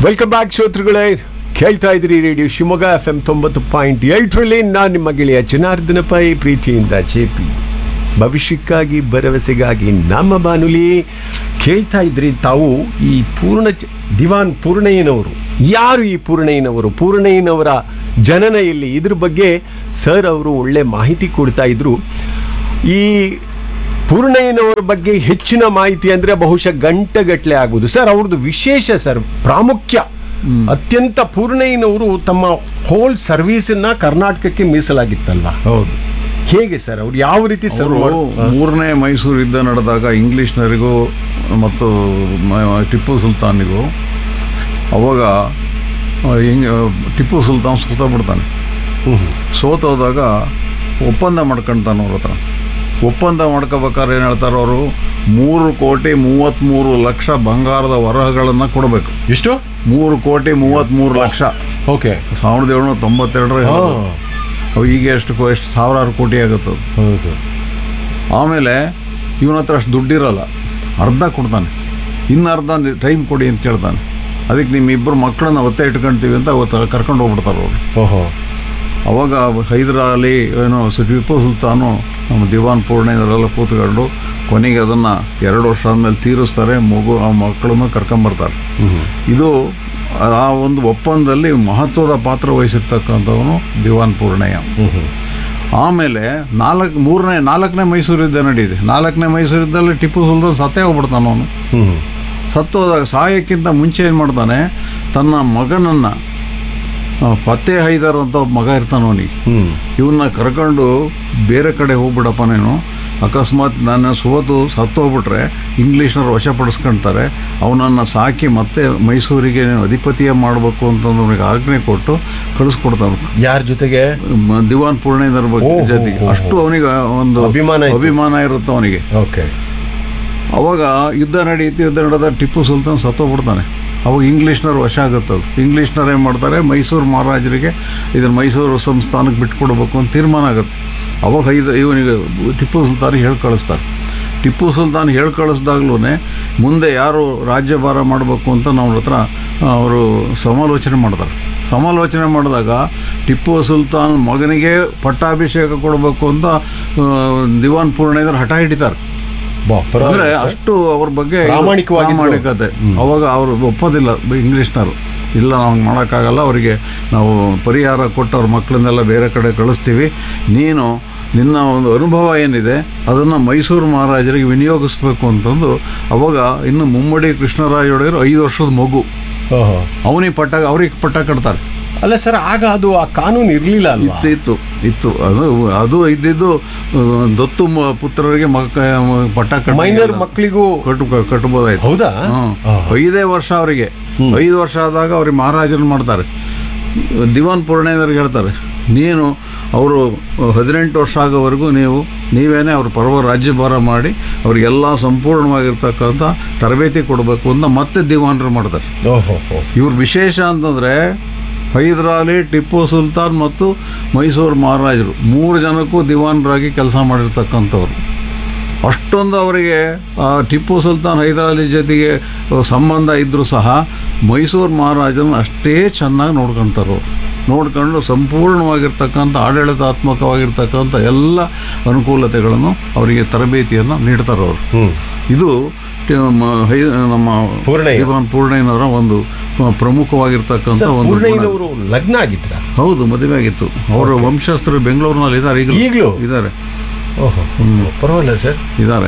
Welcome back ಶ್ರೋತೃಗಳೇ ಕೇಳ್ತಾ ಇದ್ರಿ ರೇಡಿಯೋ ಶಿವಮೊಗ್ಗ ಎಫ್ ಎಂ ತೊಂಬತ್ತು ಪಾಯಿಂಟ್ ಏಳರಲ್ಲಿ ನಾನು ನಿಮ್ಮ ಗೆಳೆಯ ಜನಾರ್ದನ ಪೈ ಪ್ರೀತಿಯಿಂದ ಜೆ ಪಿ ಭವಿಷ್ಯಕ್ಕಾಗಿ ಭರವಸೆಗಾಗಿ ನಮ್ಮ ಬಾನುಲಿ ಕೇಳ್ತಾ ಇದ್ರಿ ತಾವು ಈ ಪೂರ್ಣ ಚ- ದಿವಾನ್ ಪೂರ್ಣಯ್ಯನವರು ಯಾರು ಈ ಪೂರ್ಣಯ್ಯನವರು ಪೂರ್ಣಯ್ಯನವರ ಜನನ ಇಲ್ಲಿ ಇದ್ರ ಬಗ್ಗೆ ಸರ್ ಅವರು ಒಳ್ಳೆ ಮಾಹಿತಿ ಕೊಡ್ತಾ ಇದ್ರು ಈ ಪೂರ್ಣಯ್ಯನವರ ಬಗ್ಗೆ ಹೆಚ್ಚಿನ ಮಾಹಿತಿ ಅಂದ್ರೆ ಬಹುಶಃ ಗಂಟೆಗಟ್ಟಲೆ ಆಗುವುದು ಸರ್ ಅವ್ರದ್ದು ವಿಶೇಷ ಸರ್ ಪ್ರಾಮುಖ್ಯ ಅತ್ಯಂತ ಪೂರ್ಣಯ್ಯನವರು ತಮ್ಮ ಹೋಲ್ ಸರ್ವಿಸನ್ನ ಕರ್ನಾಟಕಕ್ಕೆ ಮೀಸಲಾಗಿತ್ತಲ್ವಾ ಹೌದು ಹೇಗೆ ಸರ್ ಅವ್ರು ಯಾವ ರೀತಿ ಸರ್ವ್ ಅವರು ಮೂರನೇ ಮೈಸೂರು ಯುದ್ಧ ನಡೆದಾಗ ಇಂಗ್ಲೀಷ್ನರಿಗೂ ಮತ್ತು ಮ- ಟಿಪ್ಪು ಸುಲ್ತಾನಿಗೂ ಅವಾಗ ಆ, ಹಿಂಗ್ ಟಿಪ್ಪು ಸುಲ್ತಾನ್ ಸೋತೋಗ್ಬಿಡ್ತಾನೆ ಸೋತೋದಾಗ ಒಪ್ಪಂದ ಮಾಡ್ಕೊಳ್ತಾನೆ ಅವ್ರ ಹತ್ರ ಒಪ್ಪಂದ ಮಾಡ್ಕೋಬೇಕಾದ್ರೆ ಏನು ಹೇಳ್ತಾರೆ ಅವರು ಮೂರು ಕೋಟಿ ಮೂವತ್ತ್ಮೂರು ಲಕ್ಷ ಬಂಗಾರದ ವರಹಗಳನ್ನು ಕೊಡಬೇಕು ಎಷ್ಟು ಮೂರು ಕೋಟಿ ಮೂವತ್ತ್ಮೂರು ಲಕ್ಷ ಓಕೆ ಸಾವಿರದ ಏಳ್ನೂರ ತೊಂಬತ್ತೆರಡರ ಅವು ಈಗ ಎಷ್ಟು ಕೋ- ಎಷ್ಟು ಸಾವಿರಾರು ಕೋಟಿ ಆಗುತ್ತೆ ಅದು ಹೌದು ಆಮೇಲೆ ಇವನ ಹತ್ರ ಅಷ್ಟು ದುಡ್ಡಿರಲ್ಲ ಅರ್ಧ ಕೊಡ್ತಾನೆ ಇನ್ನು ಅರ್ಧ ಟೈಮ್ ಕೊಡಿ ಅಂತ ಕೇಳ್ತಾನೆ ಅದಕ್ಕೆ ನಿಮ್ಮ ಇಬ್ಬರು ಮಕ್ಕಳನ್ನ ಒತ್ತೆ ಇಟ್ಕೊಳ್ತೀವಿ ಅಂತ ಅವತ್ತು ಕರ್ಕೊಂಡು ಹೋಗ್ಬಿಡ್ತಾರೆ ಅವರು ಓಹೋ ಅವಾಗ ಹೈದರಾಲಿ ಏನೋ ಸು- ಟಿಪ್ಪು ಸುಲ್ತಾನು ನಮ್ಮ ದಿವಾನ್ ಪೂರ್ಣೆಯವರೆಲ್ಲ ಕೂತ್ಕೊಂಡು ಕೊನೆಗೆ ಅದನ್ನು ಎರಡು ವರ್ಷ ಆದಮೇಲೆ ತೀರಿಸ್ತಾರೆ ಮಗು ಆ ಮಕ್ಕಳನ್ನು ಕರ್ಕೊಂಬರ್ತಾರೆ ಇದು ಆ ಒಂದು ಒಪ್ಪಂದದಲ್ಲಿ ಮಹತ್ವದ ಪಾತ್ರ ವಹಿಸಿರ್ತಕ್ಕಂಥವನು ದಿವಾನ್ ಪೂರ್ಣಯ್ಯ ಆಮೇಲೆ ನಾಲ್ಕು ಮೂರನೇ ನಾಲ್ಕನೇ ಮೈಸೂರು ಯುದ್ಧ ನಡೀಇದೆ ನಾಲ್ಕನೇ ಮೈಸೂರು ಯುದ್ಧದಲ್ಲಿ ಟಿಪ್ಪು ಸುಲ್ತಾನ್ ಸತ್ತೇ ಹೋಗ್ಬಿಡ್ತಾನೆ ಅವನು ಹ್ಮ್ ಸತ್ತೋದಾಗ ಸಾಯಕ್ಕಿಂತ ಮುಂಚೆ ಏನು ಮಾಡ್ತಾನೆ ತನ್ನ ಮಗನನ್ನು ಪತ್ತೆ ಹೈದರ್ ಅಂತ ಒಬ್ಬ ಮಗ ಇರ್ತಾನೆ ಅವನಿಗೆ ಹ್ಮ್ ಇವನ್ನ ಕರ್ಕೊಂಡು ಬೇರೆ ಕಡೆ ಹೋಗ್ಬಿಡಪ್ಪ ನೀನು ಅಕಸ್ಮಾತ್ ನಾನು ಸೋತು ಸತ್ತೋಗ್ಬಿಟ್ರೆ ಇಂಗ್ಲೀಷ್ನವ್ರು ವಶಪಡಿಸ್ಕೊಳ್ತಾರೆ ಅವನನ್ನು ಸಾಕಿ ಮತ್ತೆ ಮೈಸೂರಿಗೆ ನೀನು ಅಧಿಪತಿಯ ಮಾಡಬೇಕು ಅಂತಂದು ಅವನಿಗೆ ಆಜ್ಞೆ ಕೊಟ್ಟು ಕಳಿಸ್ಕೊಡ್ತಾನೆ ಯಾರ ಜೊತೆಗೆ ಮ- ದಿವಾನ್ ಪೂರ್ಣೇಂದ್ರ ಬಗ್ಗೆ ಓಹೋ, ಜೊತೆಗೆ ಓಹೋ. ಅಷ್ಟು ಅವನಿಗೆ ಒಂದು ಅಭಿಮಾನ ಇತ್ತು. ಅಭಿಮಾನ ಇರುತ್ತೆ ಅವನಿಗೆ ಓಕೆ ಅವಾಗ ಯುದ್ಧ ನಡೆಯುತ್ತೆ ಯುದ್ಧ ನಡೆದ ಟಿಪ್ಪು ಸುಲ್ತಾನ್ ಸತ್ತೋಗ್ಬಿಡ್ತಾನೆ ಅವಾಗ ಇಂಗ್ಲೀಷ್ನವ್ರು ವಶ ಆಗುತ್ತದು ಇಂಗ್ಲೀಷ್ನವ್ರು ಏನು ಮಾಡ್ತಾರೆ ಮೈಸೂರು ಮಹಾರಾಜರಿಗೆ ಇದನ್ನು ಮೈಸೂರು ಸಂಸ್ಥಾನಕ್ಕೆ ಬಿಟ್ಕೊಡ್ಬೇಕು ಅಂತ ತೀರ್ಮಾನ ಆಗುತ್ತೆ ಅವಾಗ ಐದು ಇವನಿಗೆ ಟಿಪ್ಪು ಸುಲ್ತಾನಿಗೆ ಹೇಳಿ ಕಳಿಸ್ತಾರೆ ಟಿಪ್ಪು ಸುಲ್ತಾನ್ ಹೇಳಿ ಕಳಿಸ್ದಾಗ್ಲೂ ಮುಂದೆ ಯಾರು ರಾಜ್ಯಭಾರ ಮಾಡಬೇಕು ಅಂತ ನಮ್ಮ ಹತ್ರ ಅವರು ಸಮಾಲೋಚನೆ ಮಾಡ್ತಾರೆ ಸಮಾಲೋಚನೆ ಮಾಡಿದಾಗ ಟಿಪ್ಪು ಸುಲ್ತಾನ್ ಮಗನಿಗೆ ಪಟ್ಟಾಭಿಷೇಕ ಕೊಡಬೇಕು ಅಂತ ಆ, ದಿವಾನ್ ಪೂರ್ಣೇಂದ್ರ ಹಠ ಹಿಡಿತಾರೆ ಬಾ ಅಂದ್ರೆ ಪರವಾಗಿಲ್ಲ ಸರ್. ಅಷ್ಟು ಅವ್ರ ಬಗ್ಗೆ ಪ್ರಾಮಾಣಿಕವಾಗಿದ್ರು. ಪ್ರಾಮಾಣಿಕತೆ ಅವಾಗ ಅವರು ಒಪ್ಪೋದಿಲ್ಲ ಬ- ಇಂಗ್ಲೀಷ್ನವರು ಇಲ್ಲ ನಾವು ಮಾಡೋಕ್ಕಾಗಲ್ಲ ಅವರಿಗೆ ನಾವು ಪರಿಹಾರ ಕೊಟ್ಟು ಅವ್ರ ಮಕ್ಕಳನ್ನೆಲ್ಲ ಬೇರೆ ಕಡೆ ಕಳಿಸ್ತೀವಿ ನೀನು ನಿನ್ನ ಒಂದು ಅನುಭವ ಏನಿದೆ ಅದನ್ನು ಮೈಸೂರು ಮಹಾರಾಜರಿಗೆ ವಿನಿಯೋಗಿಸ್ಬೇಕು ಅಂತಂದು ಅವಾಗ ಇನ್ನು ಮುಮ್ಮಡಿ ಕೃಷ್ಣರಾಜ ಒಡೆಯರು ಐದು ವರ್ಷದ ಮಗು ಓಹೋ ಅವನಿಗೆ ಪಟ್ಟ ಅವ್ರಿಗೆ ಪಟ್ಟ ಕಟ್ತಾರೆ ಅಲ್ಲ ಸರ್ ಆಗ ಅದು ಆ ಕಾನೂನು ಇರ್ಲಿಲ್ಲ ಅಲ್ವಾ ಇತ್ತು ಇತ್ತು ಇತ್ತು ಅದು ಅದು ಇದ್ದಿದ್ದು ಆ, ದತ್ತು ಮ- ಪುತ್ರರಿಗೆ ಮಕ್ಕ ಪಟ್ಟ ಕಟ್ಟ ಮೈನರ್ ಮಕ್ಕಳಿಗೂ ಕಟ್ಟು ಕಟ್ಬೋದಾಯ್ತು ಹೌದಾ ಹ್ಮ್. ಆಹಾ. ಐದೇ ವರ್ಷ ಅವರಿಗೆ ಐದು ವರ್ಷ ಆದಾಗ ಅವ್ರಿಗೆ ಮಹಾರಾಜರು ಮಾಡ್ತಾರೆ ದಿವಾನ್ ಪೂರ್ಣೇಂದ್ರಿಗೆ ಹೇಳ್ತಾರೆ ನೀನು ಅವರು ಹದಿನೆಂಟು ವರ್ಷ ಆಗೋವರೆಗೂ ನೀವು ನೀವೇನೇ ಅವ್ರ ಪರ್ವ ರಾಜ್ಯಭಾರ ಮಾಡಿ ಅವ್ರಿಗೆಲ್ಲ ಸಂಪೂರ್ಣವಾಗಿರ್ತಕ್ಕಂಥ ತರಬೇತಿ ಕೊಡಬೇಕು ಅಂತ ಮತ್ತೆ ದಿವಾನರು ಮಾಡ್ತಾರೆ ಓಹೋ ಹೋ ಇವ್ರ ವಿಶೇಷ ಅಂತಂದರೆ ಹೈದರಾಲಿ ಟಿಪ್ಪು ಸುಲ್ತಾನ್ ಮತ್ತು ಮೈಸೂರು ಮಹಾರಾಜರು ಮೂರು ಜನಕ್ಕೂ ದಿವಾನರಾಗಿ ಕೆಲಸ ಮಾಡಿರ್ತಕ್ಕಂಥವ್ರು ಅಷ್ಟೊಂದು ಅವರಿಗೆ ಆ ಟಿಪ್ಪು ಸುಲ್ತಾನ್ ಹೈದರಾಲಿ ಜೊತೆಗೆ ಸಂಬಂಧ ಇದ್ದರೂ ಸಹ ಮೈಸೂರು ಮಹಾರಾಜರನ್ನ ಅಷ್ಟೇ ಚೆನ್ನಾಗಿ ನೋಡ್ಕೊಳ್ತಾರೆ ಅವ್ರು ನೋಡ್ಕೊಂಡು ಸಂಪೂರ್ಣವಾಗಿರ್ತಕ್ಕಂಥ ಆಡಳಿತಾತ್ಮಕವಾಗಿರ್ತಕ್ಕಂಥ ಎಲ್ಲ ಅನುಕೂಲತೆಗಳನ್ನು ಅವರಿಗೆ ತರಬೇತಿಯನ್ನು ನೀಡ್ತಾರೆ ಅವರು ಹ್ಮ್ ಇದು ಟಿ- ಮ- ಹೈ- ನಮ್ಮ ಪೂರ್ಣಯ್ಯ. ದಿವಾನ್ ಪೂರ್ಣಯ್ಯನವರ ಒಂದು ಪ- ಪ್ರಮುಖವಾಗಿರ್ತಕ್ಕಂಥ ಸರ್, ಒಂದು ಗುಣ. ಪೂರ್ಣಯ್ಯನವರು ಲಗ್ನ ಆಗಿದ್ರ ಹೌದು ಮದುವೆ ಆಗಿತ್ತು ಅವರ ವಂಶಸ್ಥರು ಬೆಂಗಳೂರಿನಲ್ಲಿ ಇದ್ದಾರೆ ಈಗಲೂ ಈಗ್ಲೂ? ಇದ್ದಾರೆ ಓಹೋ ಪರವಾಗಿಲ್ಲ ಸರ್ ಇದ್ದಾರೆ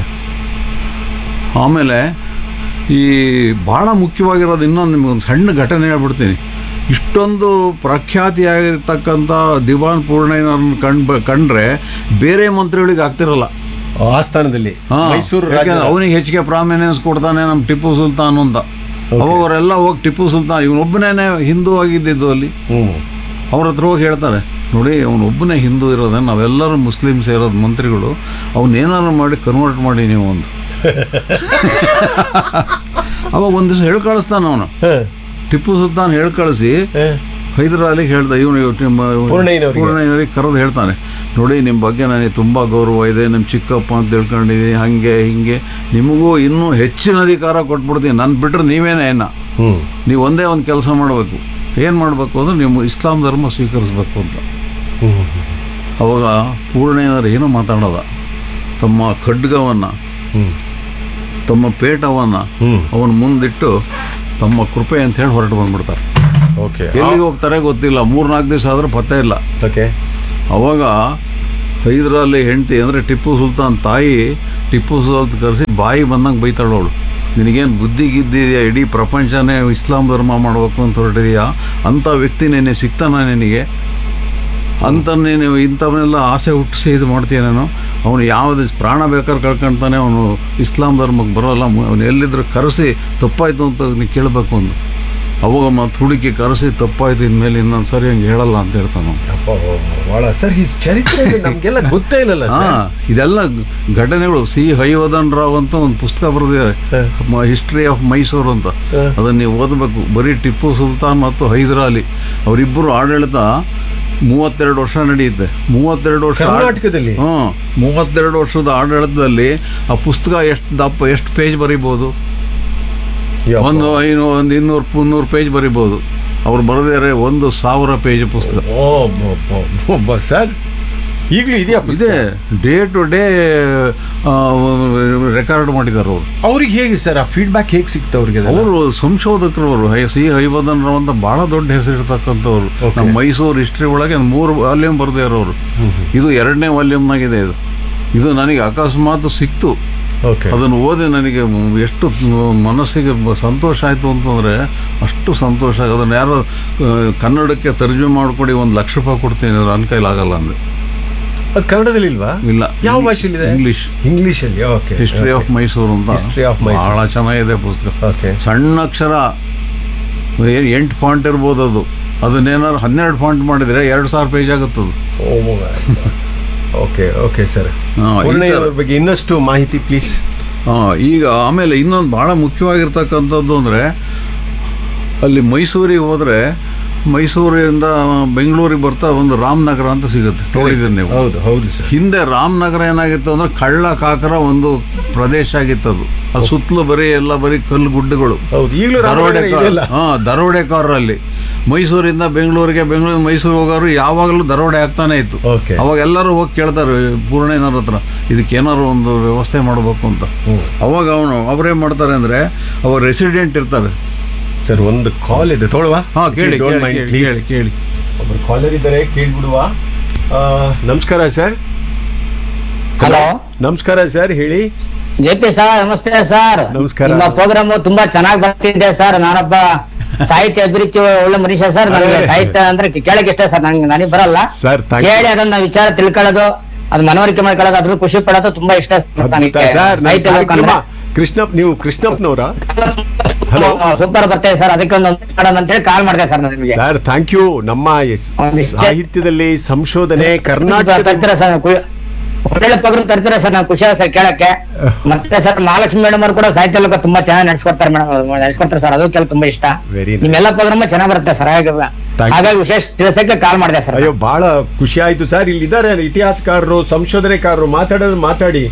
ಆಮೇಲೆ ಈ ಭಾಳ ಮುಖ್ಯವಾಗಿರೋದು ಇನ್ನೊಂದು ನಿಮಗೊಂದು ಸಣ್ಣ ಘಟನೆ ಹೇಳ್ಬಿಡ್ತೀನಿ ಇಷ್ಟೊಂದು ಪ್ರಖ್ಯಾತಿಯಾಗಿರ್ತಕ್ಕಂಥ ದಿವಾನ್ ಪೂರ್ಣಯ್ಯನವ್ರನ್ನ ಕಂಡ್ ಕಂಡ್ರೆ ಬೇರೆ ಮಂತ್ರಿಗಳಿಗೆ ಆಗ್ತಿರಲ್ಲ ಆಸ್ಥಾನದಲ್ಲಿ ಹಾ, ಮೈಸೂರು ಯಾಕೆಂದ್ರೆ ರಾಜ್ಯದ- ಅವನಿಗೆ ಹೆಚ್ಚಿಗೆ ಪ್ರಾಮಿನೆನ್ಸ್ ಕೊಡ್ತಾನೆ ನಮ್ಮ ಟಿಪ್ಪು ಸುಲ್ತಾನ್ ಅಂತ ಅವಾಗ ಅವರೆಲ್ಲ ಹೋಗಿ ಟಿಪ್ಪು ಸುಲ್ತಾನ್ ಇವನೊಬ್ಬನೇ ಹಿಂದೂ ಆಗಿದ್ದಿದ್ದು ಅಲ್ಲಿ ಹ್ಮ್ ಅವ್ರ ಹತ್ರ ಹೋಗಿ ಹೇಳ್ತಾರೆ ನೋಡಿ ಅವನೊಬ್ಬನೇ ಹಿಂದೂ ಇರೋದೇ ನಾವೆಲ್ಲರೂ ಮುಸ್ಲಿಮ್ಸ್ ಇರೋದು ಮಂತ್ರಿಗಳು ಅವನ್ನೇನಾದ್ರು ಮಾಡಿ ಕನ್ವರ್ಟ್ ಮಾಡಿ ನೀವು ಒಂದು ಅವಾಗ ಒಂದು ದಿವಸ ಹೇಳಿ ಕಳಿಸ್ತಾನೆ ಅವನು ಹ, ಟಿಪ್ಪು ಸುಲ್ತಾನ್ ಹೇಳಿ ಕಳಿಸಿ ಹ. ಹೈದರಾಲಿಗೆ ಹೇಳ್ದ ಇವನು ಪೂರ್ಣಯ್ಯನವ್ರಿಗೆ. ಪೂರ್ಣಯ್ಯನವ್ರಿಗೆ ಕರೆದು ಹೇಳ್ತಾನೆ ನೋಡಿ ನಿಮ್ಮ ಬಗ್ಗೆ ನನಗೆ ತುಂಬ ಗೌರವ ಇದೆ ನಿಮ್ಮ ಚಿಕ್ಕಪ್ಪ ಅಂತ ತಿಳ್ಕೊಂಡಿದ್ದೀನಿ ಹಾಗೆ ಹಿಂಗೆ ನಿಮಗೂ ಇನ್ನೂ ಹೆಚ್ಚಿನ ಅಧಿಕಾರ ಕೊಟ್ಬಿಡ್ತೀನಿ ನನ್ನ ಬಿಟ್ಟರೆ ನೀವೇನೇ ಏನ ಹ್ಮ್ ನೀವು ಒಂದೇ ಒಂದು ಕೆಲಸ ಮಾಡಬೇಕು ಏನು ಮಾಡಬೇಕು ಅಂದ್ರೆ ನೀವು ಇಸ್ಲಾಂ ಧರ್ಮ ಸ್ವೀಕರಿಸಬೇಕು ಅಂತ ಹ್ಮ್ ಅವಾಗ ಪೂರ್ಣೇನರು ಏನೂ ಮಾತಾಡೋದ ತಮ್ಮ ಖಡ್ಗವನ್ನು ಹ್ಮ್ ತಮ್ಮ ಪೇಟವನ್ನು ಹ್ಮ್ ಅವನ ಮುಂದಿಟ್ಟು ತಮ್ಮ ಕೃಪೆ ಅಂತ ಹೇಳಿ ಹೊರಟು ಬಂದ್ಬಿಡ್ತಾರೆ ಓಕೆ ಎಲ್ಲಿಗೆ ಹೋಗ್ತಾರೆ ಗೊತ್ತಿಲ್ಲ ಮೂರ್ನಾಲ್ಕು ದಿವಸ ಆದರೂ ಪತ್ತೆ ಇಲ್ಲ ಓಕೆ ಅವಾಗ ಹೈದರಾಲಿ ಹೆಂಡತಿ ಅಂದರೆ ಟಿಪ್ಪು ಸುಲ್ತಾನ್ ತಾಯಿ ಟಿಪ್ಪು ಸುಲ್ತಾನ್ ಕರೆಸಿ ಬಾಯಿ ಬಂದಂಗೆ ಬೈತಾಳವಳು ನಿನಗೇನು ಬುದ್ಧಿ ಗಿದ್ದಿದೆಯಾ ಇಡೀ ಪ್ರಪಂಚನೇ ಇಸ್ಲಾಂ ಧರ್ಮ ಮಾಡಬೇಕು ಅಂತ ಹೊರಟಿದೆಯಾ ಅಂಥ ವ್ಯಕ್ತಿ ನೆನೆ ಸಿಗ್ತಾನ ನಿನಗೆ ಅಂತ ನೀನು ಇಂಥವನ್ನೆಲ್ಲ ಆಸೆ ಹುಟ್ಟಿಸಿ ಇದು ಮಾಡ್ತೀನೇನೋ ಅವನು ಯಾವುದು ಪ್ರಾಣ ಬೇಕಾದ್ರೆ ಕಳ್ಕೊಳ್ತಾನೆ ಅವನು ಇಸ್ಲಾಂ ಧರ್ಮಕ್ಕೆ ಬರೋಲ್ಲ ಅವನು ಎಲ್ಲಿದ್ರು ಕರೆಸಿ ತಪ್ಪಾಯ್ತು ಅಂತ ನೀನು ಕೇಳಬೇಕು ಅಂದು ಅವಾಗ ಮತ್ತೆ ಹುಡುಕಿ ಕರೆಸಿ ತಪ್ಪಾಯ್ತು ಇನ್ಮೇಲೆ ಇನ್ನೊಂದು ಸರಿ ಹಂಗೆ ಹೇಳಲ್ಲ ಅಂತ ಹೇಳ್ತಾನೆ ಅವ್ನು. ಭಾಳ ಸರ್ ಈ ಚರಿತ್ರೆ ನಮ್ಗೆಲ್ಲ ಗೊತ್ತೇ ಇಲ್ಲಲ್ಲ ಹಾ ಸರ್ ಇದೆಲ್ಲ ಘಟನೆಗಳು ಸಿ ಹೈವದನ್ ರಾವ್ ಅಂತ ಒಂದು ಪುಸ್ತಕ ಬರೆದಿದ್ದಾರೆ ಹಿಸ್ಟ್ರಿ ಆಫ್ ಮೈಸೂರು ಅಂತ ಹ. ಅದನ್ನ ನೀವು ಓದಬೇಕು ಬರೀ ಟಿಪ್ಪು ಸುಲ್ತಾನ್ ಮತ್ತು ಹೈದರಾಲಿ ಅವರಿಬ್ಬರು ಆಡಳಿತ ಮೂವತ್ತೆರಡು ವರ್ಷ ನಡೆಯುತ್ತೆ ಮೂವತ್ತೆರಡು ವರ್ಷ ಆಡ- ಕರ್ನಾಟಕದಲ್ಲಿ ಹ್ಮ್ ಮೂವತ್ತೆರಡು ವರ್ಷದ ಆಡಳಿತದಲ್ಲಿ ಆ ಪುಸ್ತಕ ಎಷ್ಟು ದಪ್ಪ ಎಷ್ಟು ಪೇಜ್ ಬರೀಬೋದು ಯಪ್ಪ. ಒಂದು ಐನೂ ಒಂದು ಇನ್ನೂರು ಮುನ್ನೂರು ಪೇಜ್ ಬರೀಬೋದು ಅವ್ರು ಬರೆದಿದ್ದಾರೆ ಒಂದು ಸಾವಿರ ಪೇಜ್ ಪುಸ್ತಕ ಓ ಬ- ಬ- ಬ- ಬ- ಸರ್ ಈಗಲೂ ಇದೆಯಾ ಪುಸ್ತಕ? ಇದೆ ಡೇ ಟು ಡೇ ರೆಕಾರ್ಡ್ ಮಾಡಿದ್ದಾರೆ ಅವರು ಅವ್ರಿಗೆ ಹೇಗೆ ಸರ್ ಆ ಫೀಡ್ಬ್ಯಾಕ್ ಹೇಗೆ ಸಿಕ್ತ ಅವ್ರಿಗೆ ಅದೆಲ್ಲ? ಅವರು ಸಂಶೋಧಕರು ಅವರು ಹೈ ಸಿ ಹೈವದನ್ ರಾವ್ ಅಂತ ಬಹಳ ದೊಡ್ಡ ಹೆಸರಿರ್ತಕ್ಕಂಥವ್ರು Okay. ನಮ್ಮ ಮೈಸೂರು ಹಿಸ್ಟ್ರಿ ಒಳಗೆ ಮೂರು ವಾಲ್ಯೂಮ್ ಬರೆದಿದ್ದಾರೆ ಅವರು ಇದು ಎರಡನೇ ವಾಲ್ಯೂಮ್ನಾಗಿದೆ ಇದು ಇದು ನನಗೆ ಅಕಸ್ಮಾತ್ ಸಿಕ್ತು ಓಕೆ ಅದನ್ನು ಓದಿ ನನಗೆ ಮ್- ಎಷ್ಟು ಮ್- ಮನಸ್ಸಿಗೆ ಬ- ಸಂತೋಷ ಆಯಿತು ಅಂತಂದರೆ ಅಷ್ಟು ಸಂತೋಷ ಅದನ್ನು ಯಾರೋ ಆ, ಕನ್ನಡಕ್ಕೆ ತರ್ಜುಮೆ ಮಾಡಿಕೊಡಿ ಒಂದು ಲಕ್ಷ ರೂಪಾಯಿ ಕೊಡ್ತೀನಿ ಅಂದ್ರೆ ನನ್ನ ಕೈಲಾಗಲ್ಲ ಅಂದೆ ಅದು ಕನ್ನಡದಲ್ಲಿ ಇಲ್ವಾ ಇಲ್ಲ ಯಾವ ಭಾಷೆಯಲ್ಲಿದೆ ಇಂಗ್ಲೀಷ್ ಇಂಗ್ಲಿಷಲ್ಲಿ ಓಕೆ ಹಿಸ್ಟ್ರಿ ಆಫ್ ಮೈಸೂರು ಅಂತ History of Mysore. ಬಹಳ ಚೆನ್ನಾಗಿದೆ ಪುಸ್ತಕ ಓಕೆ ಸಣ್ಣ ಅಕ್ಷರ ಏನು ಎಂಟು ಫಾಂಟ್ ಇರ್ಬೋದು ಅದು ಅದನ್ನೇನಾದ್ರು ಹನ್ನೆರಡು ಫಾಂಟ್ ಮಾಡಿದರೆ ಎರಡು ಸಾವಿರ ಪೇಜ್ ಆಗುತ್ತದು ಓಕೆ ಓಕೆ ಸರ್ ಹಾ, ಈ ಪೂರ್ಣಯ್ಯ ಥರ. ಅವ್ರ ಬಗ್ಗೆ ಇನ್ನಷ್ಟು ಮಾಹಿತಿ ಪ್ಲೀಸ್ ಹಾಂ ಈಗ ಆಮೇಲೆ ಇನ್ನೊಂದು ಭಾಳ ಮುಖ್ಯವಾಗಿರ್ತಕ್ಕಂಥದ್ದು ಅಂದರೆ ಅಲ್ಲಿ ಮೈಸೂರಿಗೆ ಹೋದರೆ ಮೈಸೂರಿಂದ ಬೆಂಗಳೂರಿಗೆ ಬರ್ತಾ ಒಂದು ರಾಮನಗರ ಅಂತ ಸಿಗುತ್ತೆ ನೋಡಿದ್ದೀರಿ ನೀವು ಹೌದು ಹೌದು ಸರ್ ಹಿಂದೆ ರಾಮನಗರ ಏನಾಗಿತ್ತು ಅಂದ್ರೆ ಕಳ್ಳ ಕಾಕರ ಒಂದು ಪ್ರದೇಶ ಆಗಿತ್ತು ಅದು ಅದು ಸುತ್ತಲೂ ಬರೀ ಎಲ್ಲ ಬರೀ ಕಲ್ಲು ಗುಡ್ಡಗಳು ಹೌದು ಈಗಲೂ ದರೋಡೆಕಾರ ಇದೆಯಲ್ಲ ಹಾಂ ದರೋಡೆಕಾರರಲ್ಲಿ ಮೈಸೂರಿಂದ ಬೆಂಗಳೂರಿಗೆ ಬೆಂಗಳೂರು ಮೈಸೂರು ಹೋಗೋರು ಯಾವಾಗಲೂ ದರೋಡೆ ಆಗ್ತಾನೆ ಇತ್ತು Okay. ಅವಾಗ ಎಲ್ಲರೂ ಹೋಗಿ ಕೇಳ್ತಾರೆ ಪೂರ್ಣೇನವ್ರ ಹತ್ರ ಇದಕ್ಕೆ ಏನಾದ್ರು ಒಂದು ವ್ಯವಸ್ಥೆ ಮಾಡಬೇಕು ಅಂತ ಅವಾಗ ಅವನು ಅವರೇನು ಮಾಡ್ತಾರೆ ಅಂದರೆ ಅವ್ರು ರೆಸಿಡೆಂಟ್ ಇರ್ತಾರೆ ಸರ್ ಒಂದು ಕಾಲ್ ಇದೆ ತೊಳುವ ಹಾಂ ಕೇಳಿ ಕೇಳಿ, ಕೇಳಿ ಕೇಳಿ ಕೇಳಿ ಒಬ್ಬರು ಕಾಲರ್ ಇದ್ದಾರೆ ಕೇಳ್ಬಿಡುವ ಆ, ನಮಸ್ಕಾರ ಸರ್ ಹಲೋ ನಮಸ್ಕಾರ ಸರ್ ಹೇಳಿ ಜೆ ಪಿ ಸರ್ ನಮಸ್ತೆ ಸರ್ ನಮಸ್ಕಾರ. ನಿಮ್ಮ ಪ್ರೋಗ್ರಾಮ್ ತುಂಬಾ ಚೆನ್ನಾಗಿ ಬರ್ತಿದೆ ಸರ್ ನಾನೊಬ್ಬ ಸಾಹಿತ್ಯ ಅಭಿರುಚಿ ಒಳ್ಳೆ ಮನುಷ್ಯ ಸರ್ ನನಗೆ ಅರೆ. ಸಾಹಿತ್ಯ ಅಂದ್ರೆ ಕೇಳಕ್ ಇಷ್ಟ ಸರ್ ನಂಗೆ ನನಗೆ ಬರಲ್ಲ Sir, thank you. ಕೇಳಿ ಅದನ್ನ ವಿಚಾರ ತಿಳ್ಕೊಳ್ಳೋದು ಅದು ಮನವರಿಕೆ ಮಾಡ್ಕೊಳ್ಳೋದು ಅದ್ರ ಖುಷಿ ಪಡೋದು ತುಂಬಾ ಇಷ್ಟ ಸರ್ ನನಗೆ. ಸರ್ ನನ್ನ ಸಾಹಿತ್ಯ ಕಾರ್ಯಕ್ರಮ ಲೋಕ ಕೃಷ್ಣಪ್ ನೀವು ಕೃಷ್ಣಪ್ಪನವರ Hello. ಸೂಪರ್ ಬರ್ತೇವೆ ಸರ್ ಅದಕ್ಕೆ ಒಂದು ಮಾಡೋಣ ಅಂತ ಹೇಳಿ ಕಾಲ್ ಮಾಡಿದೆ ಸರ್ ನಾನು ನಿಮಗೆ ಸರ್ ಥ್ಯಾಂಕ್ ಯು ನಮ್ಮ ಎಸ್- ಒಂದಿಷ್ಟು- ಸಾಹಿತ್ಯದಲ್ಲಿ ಸಂಶೋಧನೆ ಕರ್ನಾಟಕ ತರ್ತೀರಾ ಸರ್ ಕು- ಒಳ್ಳೆ ಪ್ರೋಗ್ರಾಮ್ ತರ್ತೀರಾ ಸರ್ ನಾವು ಖುಷಿ ಸರ್ ಕೇಳಕ್ಕೆ ಮತ್ತೆ ಸರ್ ಮಹಾಲಕ್ಷ್ಮಿ ಮೇಡಮ್ ಅವರು ಕೂಡ ಸಾಹಿತ್ಯ ಲೋಕ ತುಂಬಾ ಚೆನ್ನಾಗಿ ನಡೆಸ್ಕೊಡ್ತಾರೆ ಮೇಡಮ್ ನಡೆಸ್ಕೊಡ್ತಾರೆ ಸರ್ ಅದು ಕೇಳಿ ತುಂಬಾ ಇಷ್ಟ Very nice. ನಿಮ್ಮೆಲ್ಲ ಪ್ರೋಗ್ರಾಮ್ ಚೆನ್ನಾಗಿ ಬರುತ್ತೆ ಸರ್ ಹಾಗಾಗಿ Thank you. ಹಾಗಾಗಿ ವಿಶೇಷ ತಿಳಿಸಕ್ಕೆ ಕಾಲ್ ಮಾಡಿದೆ ಸರ್ ಅಯ್ಯೋ ಬಹಳ ಖುಷಿ ಆಯ್ತು ಸರ್ ಇಲ್ಲಿ ಇದ್ದಾರೆ ಇತಿಹಾಸಕಾರರು ಸಂಶೋಧನೆಕಾರರು ಮಾತಾಡೋದು ಮಾತಾಡಿ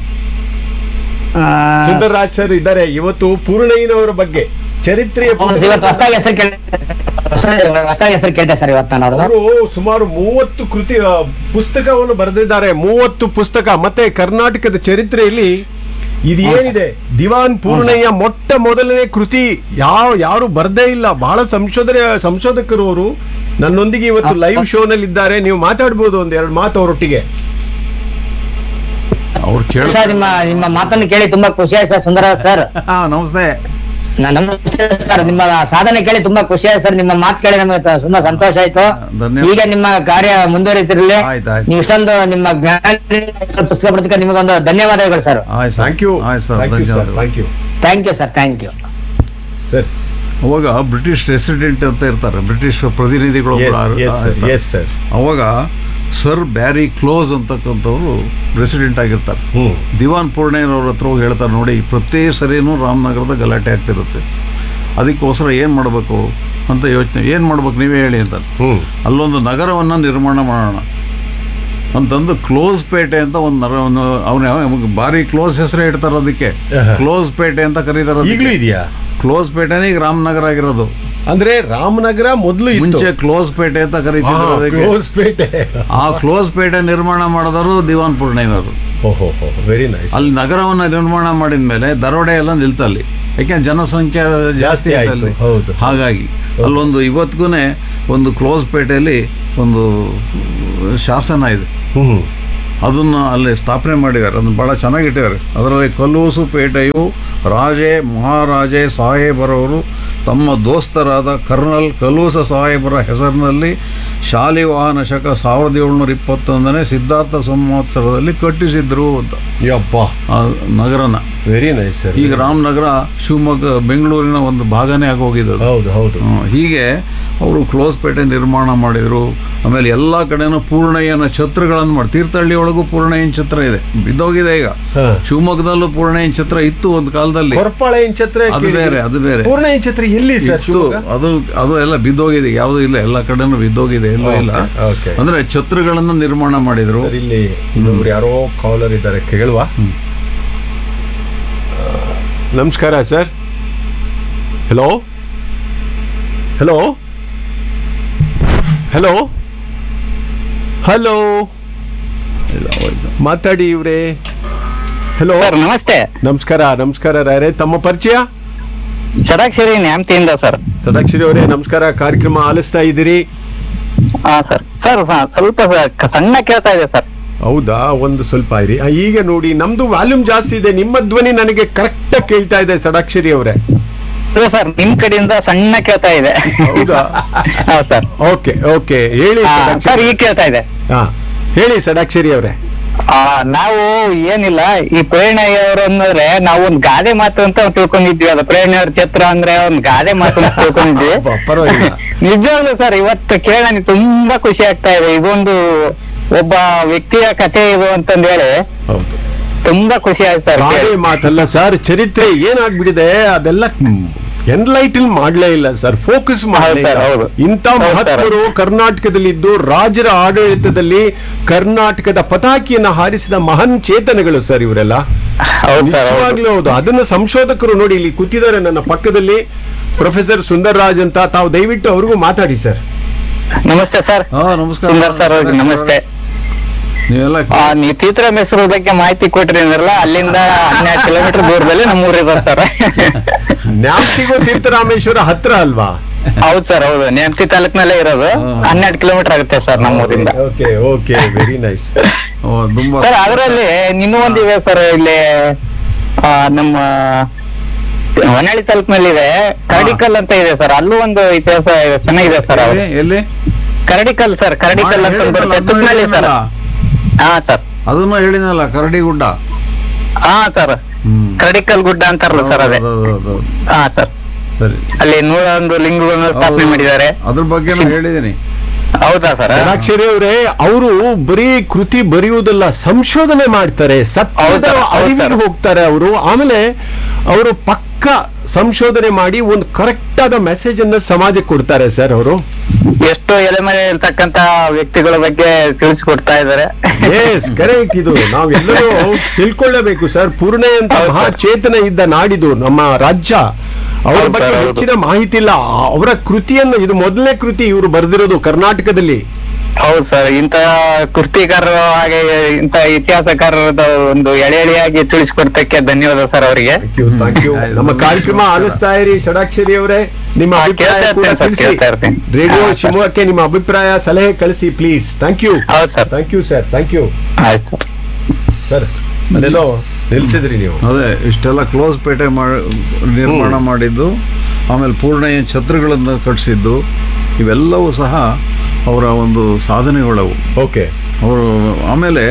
ಆ, ಸುಂದರ್ ರಾಜ್ ಸರ್ ಇದ್ದಾರೆ ಇವತ್ತು ಪೂರ್ಣಯ್ಯನವರ ಬಗ್ಗೆ ಚರಿತ್ರೆಯ ಹೌದು, ಇವತ್ತು ಹೊಸದಾಗಿ ಹೆಸರು ಕೇಳಿದೆ ಹೊಸದಾಗಿ ಹೆಸರು ಕೇಳಿದೆ ಸರ್ ಇವತ್ತು ನಾನು ಅವ್ರದ್ದು ಅವರು ಸುಮಾರು ಮೂವತ್ತು ಕೃತಿ ಆ, ಪುಸ್ತಕವನ್ನು ಬರೆದಿದ್ದಾರೆ ಮೂವತ್ತು ಪುಸ್ತಕ ಮತ್ತೆ ಕರ್ನಾಟಕದ ಚರಿತ್ರೆಯಲ್ಲಿ ಇದು ಏನಿದೆ ದಿವಾನ್ ಪೂರ್ಣಯ್ಯ ಮೊಟ್ಟ ಮೊದಲನೇ ಕೃತಿ ಯಾವ ಯಾರು ಬರ್ದೇ ಇಲ್ಲ ಬಹಳ ಸಂಶೋಧನೆ ಸಂಶೋಧಕರು ಅವರು ನನ್ನೊಂದಿಗೆ ಇವತ್ತು ಲೈವ್ ಶೋನಲ್ಲಿ ಇದ್ದಾರೆ ನೀವು ಮಾತಾಡ್ಬೋದು ಒಂದ್ ಎರಡು ಮಾತು ಅವರೊಟ್ಟಿಗೆ ಅವ್ರು ಕೇಳ ಸರ್ ನಿಮ್ಮ ನಿಮ್ಮ ಮಾತನ್ನು ಕೇಳಿ ತುಂಬಾ ಖುಷಿ ಆಯ್ತು ಸರ್ ಸುಂದರ ಸರ್ ಹಾಂ ನಮಸ್ತೆ ನ- ನಮಸ್ತೆ ಸರ್ ನಿಮ್ಮ ಸಾಧನೆ ಕೇಳಿ ತುಂಬಾ ಖುಷಿ ಆಯ್ತು ಸರ್ ನಿಮ್ಮ ಮಾತು ಕೇಳಿ ನಮಗೆ ತ- ತುಂಬಾ ಸಂತೋಷ ಆಯ್ತು ಧನ್ಯವಾದ. ಈಗ ನಿಮ್ಮ ಕಾರ್ಯ ಮುಂದುವರಿತಿರ್ಲಿ ಆಯ್ತು, ಆಯ್ತು. ನೀವು ಇಷ್ಟೊಂದು ನಿಮ್ಮ ಜ್ಞಾನ ಪುಸ್ತಕ ಬರೆದಕ್ಕೆ ನಿಮಗೊಂದು ಧನ್ಯವಾದಗಳು ಸರ್ ಆಯ್ತು ಥ್ಯಾಂಕ್ ಯು ಆಯ್ತು ಸರ್ ಥ್ಯಾಂಕ್ ಯು ಸರ್ ಧನ್ಯವಾದ thank you thank you sir thank you sir ಅವಾಗ ಬ್ರಿಟಿಷ್ ರೆಸಿಡೆಂಟ್ ಅಂತ ಇರ್ತಾರೆ ಬ್ರಿಟಿಷ್ ಪ್ರತಿನಿಧಿಗಳು ಒಬ್ರು ಎಸ್ ಆ- ಎಸ್ ಸರ್ ಇರ್ತಾರೆ. ಎಸ್ ಸರ್ ಅವಾಗ ಸರ್ ಬ್ಯಾರಿ ಕ್ಲೋಸ್ ಅಂತಕ್ಕಂಥವ್ರು ರೆಸಿಡೆಂಟ್ ಆಗಿರ್ತಾರೆ ಹ್ಮ್ ದಿವಾನ್ ಪೂರ್ಣಯ್ಯನವ್ರ ಹತ್ರ ಹೋಗಿ ಹೇಳ್ತಾರೆ ನೋಡಿ ಪ್ರತಿ ಸರಿನೂ ರಾಮನಗರದ ಗಲಾಟೆ ಆಗ್ತಿರುತ್ತೆ ಅದಕ್ಕೋಸ್ಕರ ಏನು ಮಾಡಬೇಕು ಅಂತ ಯೋಚನೆ ಏನು ಮಾಡ್ಬೇಕು ನೀವೇ ಹೇಳಿ ಅಂತ ಹ್ಮ್ ಅಲ್ಲೊಂದು ನಗರವನ್ನು ನಿರ್ಮಾಣ ಮಾಡೋಣ ಅಂತಂದು ಕ್ಲೋಸ್ ಪೇಟೆ ಅಂತ ಒಂದು ನಗರವನ್ನು ಅವನ ಭಾರಿ ಕ್ಲೋಸ್ ಹೆಸರೇ ಇಡ್ತಾರೆ ಅದಕ್ಕೆ ಆಹಾ. ಕ್ಲೋಸ್ ಪೇಟೆ ಅಂತ ಕರೀತಾರೆ ಅದಕ್ಕೆ. ಈಗಲೂ ಇದೆಯಾ ಕ್ಲೋಸ್ ಪೇಟೆನೇ ಈಗ ರಾಮನಗರ ಆಗಿರೋದು ಅಂದ್ರೆ ರಾಮನಗರ ಮೊದಲು ಮುಂಚೆ ಕ್ಲೋಸ್ ಪೇಟೆ ಅಂತ ಕರೀತಿದ್ರು ಅದಕ್ಕೆ ಕ್ಲೋಸ್ ಪೇಟೆ ಆ ಕ್ಲೋಸ್ ಪೇಟೆ ನಿರ್ಮಾಣ ಮಾಡಿದವರು ದಿವಾನ್ ಪೂರ್ಣಯ್ಯನವರು ಓಹೋ ವೆರಿ ನೈಸ್ ಅಲ್ಲಿ ನಗರವನ್ನು ನಿರ್ಮಾಣ ಮಾಡಿದ ಮೇಲೆ ದರೋಡೆ ಎಲ್ಲ ನಿಲ್ತಲ್ಲಿ ಯಾಕೆಂದ್ರೆ ಜನಸಂಖ್ಯೆ ಜಾಸ್ತಿ ಜಾಸ್ತಿ ಆಯ್ತು, ಆಯ್ತಲ್ಲಿ ಹೌದು. ಹಾಗಾಗಿ ಅಲ್ಲೊಂದು ಇವತ್ತಿಗೂ ಒಂದು ಕ್ಲೋಸ್ ಪೇಟೆಯಲ್ಲಿ ಒಂದು ಶಾಸನ ಇದೆ ಹ್ಮ್ ಅದನ್ನು ಅಲ್ಲಿ ಸ್ಥಾಪನೆ ಮಾಡಿದ್ದಾರೆ ಅದನ್ನು ಭಾಳ ಚೆನ್ನಾಗಿಟ್ಟಿದ್ದಾರೆ ಅದರಲ್ಲಿ ಕಲ್ಲೂಸು ಪೇಟೆಯು ರಾಜೇ ಮಹಾರಾಜೇ ಸಾಹೇಬರವರು ತಮ್ಮ ದೋಸ್ತರಾದ ಕರ್ನಲ್ ಕಲೂಸ ಸಾಹೇಬರ ಹೆಸರಿನಲ್ಲಿ ಶಾಲಿವಾಹನ ಶಕ ಸಾವಿರದ ಏಳ್ನೂರ ಇಪ್ಪತ್ತೊಂದನೇ ಸಿದ್ಧಾರ್ಥ ಸಂವತ್ಸರದಲ್ಲಿ ಕಟ್ಟಿಸಿದ್ರು ಅಂತ ಯಪ್ಪ ಆ ನಗರನ ವೆರಿ ನೈಸ್ ಸರ್ ಈಗ ರಾಮನಗರ ಶಿವಮೊಗ್ಗ ಬೆಂಗಳೂರಿನ ಒಂದು ಭಾಗನೇ ಆಗೋಗಿದೆ ಅದು. ಹೌದು ಹೌದು ಹ್ಮ್. ಹೀಗೆ ಅವರು ಕ್ಲೋಸ್ ಪೇಟೆ ನಿರ್ಮಾಣ ಮಾಡಿದರು ಆಮೇಲೆ ಎಲ್ಲ ಕಡೆನೂ ಪೂರ್ಣಯ್ಯನ ಛತ್ರಗಳನ್ನು ಮಾಡಿ ತೀರ್ಥಹಳ್ಳಿ ಒಳಗೂ ಪೂರ್ಣಯ್ಯನ ಛತ್ರ ಇದೆ ಬಿದ್ದೋಗಿದೆ ಈಗ ಹಾ. ಶಿವಮೊಗ್ಗದಲ್ಲೂ ಪೂರ್ಣಯ್ಯನ ಛತ್ರ ಇತ್ತು ಒಂದು ಕಾಲದಲ್ಲಿ ಕೊರಪಾಳೆ ಛತ್ರ ಅದು ಬೇರೆ ಅದು ಬೇರೆ ಪೂರ್ಣ ಛತ್ರ ಎಲ್ಲಿ ಸರ್ ಇತ್ತು ಅದು ಅದು ಎಲ್ಲ ಬಿದ್ದೋಗಿದೆ ಯಾವುದೂ ಇಲ್ಲ ಎಲ್ಲ ಕಡೆನೂ ಬಿದ್ದೋಗಿದೆ ಎಲ್ಲೂ ಇಲ್ಲ okay. ಅಂದ್ರೆ ಛತ್ರಗಳನ್ನು ನಿರ್ಮಾಣ ಮಾಡಿದ್ರು ಸರ್ ಇಲ್ಲಿ ಇನ್ನೊಬ್ರು ಯಾರೋ ಕಾಲರ್ ಇದ್ದಾರೆ ಕೇಳುವ ನಮಸ್ಕಾರ sir hello hello hello hello ಇಲ್ಲ, ಹೋಯ್ತು. ಮಾತಾಡಿ ಇವ್ರೆ ಹಲೋ ಸರ್ ನಮಸ್ತೆ ನಮಸ್ಕಾರ ನಮಸ್ಕಾರ ರಾಯರೇ ತಮ್ಮ ಪರಿಚಯ ಷಡಾಕ್ಷರಿ ನ್ಯಾಮತಿಯಿಂದ ಸರ್ ಸದಾಕ್ಷರಿ ಅವರೇ ನಮಸ್ಕಾರ ಕಾರ್ಯಕ್ರಮ ಆಲಿಸ್ತಾ ಇದ್ದೀರಿ ಹಾ ಸರ್ ಸರ್ ಸ್ವಲ್ಪ ಸ- ಸಣ್ಣ ಕೇಳ್ತಾ ಇದೆ ಸರ್ ಹೌದಾ ಒಂದು ಸ್ವಲ್ಪ ಇರಿ ಆ, ಈಗ ನೋಡಿ ನಮ್ದು ವಾಲ್ಯೂಮ್ ಜಾಸ್ತಿ ಇದೆ ನಿಮ್ಮ ಧ್ವನಿ ನನಗೆ ಕರೆಕ್ಟ್ ಕೇಳ್ತಾ ಇದೆ ಸಡಾಕ್ಷರಿ ಅವರೇ ಇಲ್ಲ ಸರ್ ನಿಮ್ ಕಡೆಯಿಂದ ಸಣ್ಣ ಕೇಳ್ತಾ ಇದೆ ಹೌದಾ ಹಾ ಸರ್ ಓಕೆ ಓಕೆ ಹೇಳಿ ಆ, ಸರ್ ಸಡಾಕ್ಷರಿ ಈಗ ಕೇಳ್ತಾ ಇದೆ ಹಾ ಹೇಳಿ ಸಡಾಕ್ಷರಿ ಅವರೇ ಆ, ನಾವು ಏನಿಲ್ಲ ಈ ಪ್ರೇರಣೆಯವರು ಅಂದ್ರೆ ನಾವು ಒಂದ್ ಗಾದೆ ಮಾತು ಅಂತ ತಿಳ್ಕೊಂಡಿದ್ವಿ ಅದು ಪ್ರೇರಣೆಯವ್ರ ಚಿತ್ರ ಅಂದ್ರೆ ಒಂದ್ ಗಾದೆ ಮಾತು ಅಂತ ತಿಳ್ಕೊಂಡಿದ್ವಿ ಅಬ್ಬಾ, ಪರವಾಗಿಲ್ಲ. ನಿಜವಾಗ್ಲೂ ಸರ್ ಇವತ್ತು ಕೇಳೋಣ ತುಂಬಾ ಖುಷಿ ಆಗ್ತಾ ಇದೆ ಇದೊಂದು ಒಬ್ಬ ವ್ಯಕ್ತಿಯ ಕಥೆ ಇದು ಅಂತಂದ್ ಹೇಳಿ ಹೌದು ತುಂಬಾ ಖುಷಿ ಆಯ್ತು ಸರ್ ಗಾದೆ ಮಾತಲ್ಲ ಸರ್ ಚರಿತ್ರೆ ಏನಾಗ್ಬಿಟ್ಟಿದೆ ಅದೆಲ್ಲ ಎನ್ಲೈಟನ್ ಮಾಡ್ಲೇ ಇಲ್ಲ ಸರ್ ಫೋಕಸ್ ಮಾಡಲೇ ಹೌದು ಸರ್, ಹೌದು. ಇಂಥ ಹೌದು ಸರ್. ಮಹತ್ವರು ಕರ್ನಾಟಕದಲ್ಲಿದ್ದು ರಾಜರ ಆಡಳಿತದಲ್ಲಿ ಕರ್ನಾಟಕದ ಪತಾಕಿಯನ್ನ ಹಾರಿಸಿದ ಮಹಾನ್ ಚೇತನಗಳು ಸರ್ ಇವರೆಲ್ಲ ಹೌದು ಸರ್ ಹೌದು. ನಿಜವಾಗ್ಲೂ ಹೌದು ಅದನ್ನ ಸಂಶೋಧಕರು ನೋಡಿ ಇಲ್ಲಿ ಕೂತಿದ್ದಾರೆ ನನ್ನ ಪಕ್ಕದಲ್ಲಿ ಪ್ರೊಫೆಸರ್ ಸುಂದರ್ ರಾಜ್ ಅಂತ ತಾವು ದಯವಿಟ್ಟು ಅವ್ರಿಗೂ ಮಾತಾಡಿ ಸರ್ ನಮಸ್ತೆ ಸರ್ ಹಾ ನಮಸ್ಕಾರ ಸುಂದರ್ ಸರ್ ಅವ್ರಿಗೆ ನಮಸ್ತೆ ನೀವೆಲ್ಲ ಆ, ನೀವು ತೀರ್ಥರಾಮ್ ಹೆಸರು ಬಗ್ಗೆ ಮಾಹಿತಿ ಕೊಟ್ರಿ ಅಂದ್ರಲ್ಲ ಅಲ್ಲಿಂದ ಹನ್ನೆರಡು ಕಿಲೋಮೀಟರ್ ದೂರದಲ್ಲಿ ನಮ್ಮ ಊರಿದೆ ಸರ್ ನ್ಯಾಪ್ತಿಗೂ ತೀರ್ಥರಾಮೇಶ್ವರ ಹತ್ರ ಅಲ್ವಾ ಹೌದು ಸರ್ ಹೌದು ನೇಮತಿ ತಾಲೂಕ್ನಲ್ಲೇ ಇರೋದು ಹನ್ನೆರಡು ಕಿಲೋಮೀಟರ್ ಆಗುತ್ತೆ ಸರ್ ನಮ್ಮ ಊರಿಂದ okay okay very nice oh, ತುಂಬಾ ಸರ್ ಅದರಲ್ಲಿ ಇನ್ನೂ ಒಂದಿದೆ ಸರ್ ಇಲ್ಲಿ ಆ, ನಮ್ಮ ಹೊನ್ನಾಳಿ ತಾಲೂಕ್ನಲ್ಲಿದೆ ಕರಡಿಕಲ್ ಅಂತ ಇದೆ ಸರ್ ಅಲ್ಲೂ ಒಂದು ಇತಿಹಾಸ ಇದೆ, ಚೆನ್ನಾಗಿದೆ ಸರ್ ಅವರು ಎಲ್ಲಿ- ಎಲ್ಲಿ ಕರಡಿಕಲ್ ಸರ್ ಕರಡಿಕಲ್ ಅಂತ ಹೇಳಿದ್ನಲ್ಲ, ಬರುತ್ತೆ ಅದನ್ನ ತುಮ್ನಳ್ಳಿ ಸರ್ ಹೇಳಿದ್ನಲ್ಲ. ಹಾ ಸರ್ ಅದನ್ನು ಹೇಳಿನಲ್ಲ ಕರಡಿ ಗುಡ್ಡ ಹಾ ಸರ್ ಹ್ಮ್. ಕರಡಿಕಲ್ ಗುಡ್ಡ ಅಂತಾರಲ್ಲ ಸರ್ ಅದೇ ಹೌದು, ಹೌದು, ಹೌದು. ಹಾ ಸರ್ ಸರಿ ಅಲ್ಲಿ ನೂರೊಂದು ಲಿಂಗಗಳನ್ನು ಸ್ಥಾಪನೆ ಹೌದು. ಮಾಡಿದ್ದಾರೆ ಅದ್ರ ಬಗ್ಗೆ ನಾನು ಹೇಳಿದ್ದೀನಿ ಹೌದಾ ಸರ್ ಸರಾಕ್ಷರಿ ಅವರೇ ಅವರು ಬರೀ ಕೃತಿ ಬರೆಯುವುದಲ್ಲ ಸಂಶೋಧನೆ ಮಾಡ್ತಾರೆ ಸತ್ಯದ ಹೌದು ಸರ್, ಹೌದು ಅರಿವಿಗೆ ಸರ್. ಹೋಗ್ತಾರೆ ಅವರು ಆಮೇಲೆ ಅವರು ಪಕ್ಕ ಸಂಶೋಧನೆ ಮಾಡಿ ಒಂದು ಕರೆಕ್ಟ್ ಆದ ಮೆಸೇಜ್ ಅನ್ನ ಸಮಾಜಕ್ಕೆ ಕೊಡ್ತಾರೆ ಸರ್ ಅವರು ಎಷ್ಟೋ ಎಲೆಮರೆ ಇರ್ತಕ್ಕಂತ ವ್ಯಕ್ತಿಗಳ ಬಗ್ಗೆ ತಿಳಿಸಿಕೊಡ್ತಾ ಇದ್ದಾರೆ ಎಸ್ ಕರೆಕ್ಟ್ ಇದು ನಾವೆಲ್ಲರೂ ತಿಳ್ಕೊಳ್ಳಬೇಕು ಸರ್ ಪೂರ್ಣೆ ಅಂತ ಹೌದು ಸರ್. ಮಹಾಚೇತನ ಇದ್ದ ನಾಡಿದು ನಮ್ಮ ರಾಜ್ಯ ಅವರ ಹೌದು ಬಗ್ಗೆ ಸರ್, ಹೌದು. ಹೆಚ್ಚಿನ ಮಾಹಿತಿ ಇಲ್ಲ ಅವರ ಕೃತಿಯನ್ನು ಇದು ಮೊದಲನೇ ಕೃತಿ ಇವರು ಬರೆದಿರೋದು ಕರ್ನಾಟಕದಲ್ಲಿ ಹೌದು ಸರ್ ಇಂತ ಕೃತಿಕಾರರು ಹಾಗೆ ಇಂತ ಇತಿಹಾಸಕಾರರದ ಒಂದು ಎಳೆ ಎಳೆಯಾಗಿ ತಿಳಿಸಿಕೊಡ್ತಕ್ಕೆ ಧನ್ಯವಾದ ಸರ್ ಅವರಿಗೆ Thank you, thank you. ನಮ್ಮ ಕಾರ್ಯಕ್ರಮ ಆಲಿಸ್ತಾ ಇರಿ ಷಡಾಕ್ಷರಿ ಅವರೇ ನಿಮ್ಮ ಹಾ, ಅಭಿಪ್ರಾಯ ಕೇಳ್ತಾ ಕೂಡ ಇರ್ತೀನಿ ಸರ್, ತಿಳಿಸಿ ಕೇಳ್ತಾ ಇರ್ತೀನಿ. ರೇಡಿಯೋ ಹಾ, ಸರ್. ಶಿವಮೊಗ್ಗಕ್ಕೆ ನಿಮ್ಮ ಅಭಿಪ್ರಾಯ ಸಲಹೆ ಕಳಿಸಿ ಪ್ಲೀಸ್ ಥ್ಯಾಂಕ್ ಯು ಹೌದು sir thank you sir thank you ಆಯ್ತು ಸರ್ ಸರ್ ಅಲ್ಲೆಲ್ಲೋ ನಿಲ್ಸಿದ್ರಿ ನೀವು ಅದೇ ಇಷ್ಟೆಲ್ಲ ಕ್ಲೋಸ್ ಪೇಟೆ ಮಾಡಿ ನಿರ್ಮಾಣ ಮಾಡಿದ್ದು ಆಮೇಲೆ ಪೂರ್ಣಯ್ಯ ಛತ್ರಗಳನ್ನು ಕಟ್ಟಿಸಿದ್ದು ಇವೆಲ್ಲವೂ ಸಹ ಅವರ ಒಂದು ಸಾಧನೆಗಳವು ಓಕೆ ಅವರು ಆಮೇಲೆ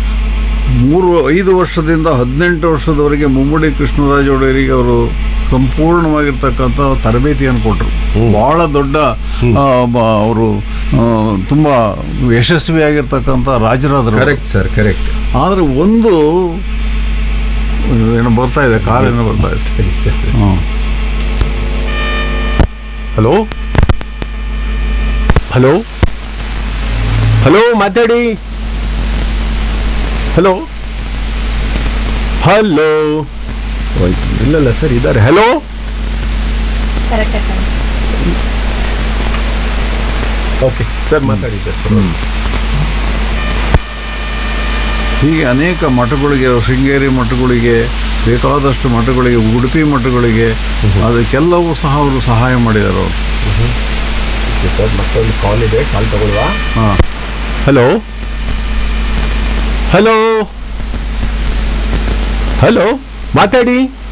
ಮೂರು ಐದು ವರ್ಷದಿಂದ ಹದಿನೆಂಟು ವರ್ಷದವರೆಗೆ ಮುಮ್ಮಡಿ ಕೃಷ್ಣರಾಜ ಒಡೆಯರಿಗೆ ಅವರು ಸಂಪೂರ್ಣವಾಗಿರ್ತಕ್ಕಂಥ ತರಬೇತಿಯನ್ನು ಕೊಟ್ಟರು ಬಹಳ ದೊಡ್ಡ ಅವರು ತುಂಬ ಯಶಸ್ವಿಯಾಗಿರ್ತಕ್ಕಂಥ ರಾಜರಾದರು ಕರೆಕ್ಟ್ ಸರ್ ಕರೆಕ್ಟ್ ಆದರೆ ಒಂದು ಏನೋ ಬರ್ತಾ ಇದೆ ಕಾರ್ ಏನೋ ಬರ್ತಾ ಇದೆ ಹಾಂ ಹಲೋ ಹಲೋ ಹಲೋ ಮಾತಾಡಿ ಹಲೋ ಹಲೋ ಇಲ್ಲಲ್ಲ ಸರ್ ಇದ್ದಾರೆ ಹಲೋ ಕರೆಕ್ಟ್ ಓಕೆ ಸರ್ ಮಾತಾಡಿದ್ದಾರೆ ಹೀಗೆ ಅನೇಕ ಮಠಗಳಿಗೆ ಶೃಂಗೇರಿ ಮಠಗಳಿಗೆ ಬೇಕಾದಷ್ಟು ಮಠಗಳಿಗೆ ಉಡುಪಿ ಮಠಗಳಿಗೆ ಅದಕ್ಕೆಲ್ಲವೂ ಸಹ ಅವರು ಸಹಾಯ ಮಾಡಿದ್ದಾರೆ ಅವರು ಸರ್ ಮತ್ತೊಂದು ಕಾಲ್ ಇದೆ ಕಾಲ್ ತಗೊಳ್ಳುವ ಹಾಂ ಹಲೋ ಹಲೋ ಹಲೋ ಮಾತಾಡಿ